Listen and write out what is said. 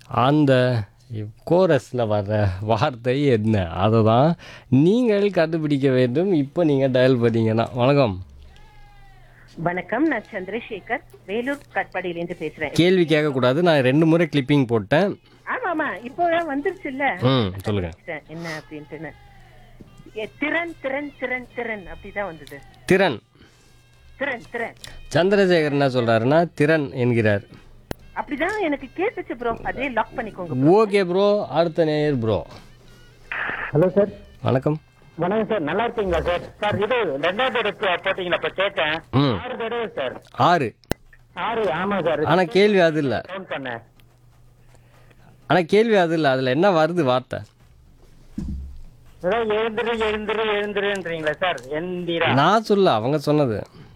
அந்த கோரஸில் வர்ற வார்த்தை என்ன அதை தான் நீங்கள் கண்டுபிடிக்க வேண்டும் இப்போ நீங்கள் டயல் பண்ணீங்கன்னா வணக்கம் வணக்கம் நான் சந்திரசேகர் வேலூர் கட்பாடியிலேருந்து பேசுறேன் கேள்வி கேட்கக்கூடாது நான் ரெண்டு முறை கிளிப்பிங் போட்டேன் ஆமா ஆமா இப்போ வந்துருச்சுல்ல ம் சொல்லுங்கள் என்ன அப்படின்ட்டுன்னு ஏ, திறன் திறன் திறன் திறன் அப்படிதான் வந்தது திறன் திறன் திறன் சந்திரசேகர் என்ன சொல்கிறாருன்னா திறன் என்கிறார் அப்படிதான் எனக்கு கேட்டுச்சு ப்ரோ அதே லாக் பண்ணிக்கோங்க ஓகே ப்ரோ அடுத்த நேயர் ப்ரோ ஹலோ சார் வணக்கம் வணக்கம் சார் நல்லா இருக்கீங்களா சார் சார் இது ரெண்டாவது தடவை போட்டீங்களா இப்ப கேட்டேன் ம் ஆறு தடவை சார் ஆறு ஆறு ஆமா சார் ஆனால் கேள்வி அது இல்லை கவுண்ட் பண்ணேன் ஆனால் கேள்வி அது இல்லை அதில் என்ன வருது வார்த்தை ஏதோ எழுந்துரு எழுந்துரு எழுந்துருன்றீங்களா சார் எந்திரா நான் சொல்ல அவங்க சொன்னது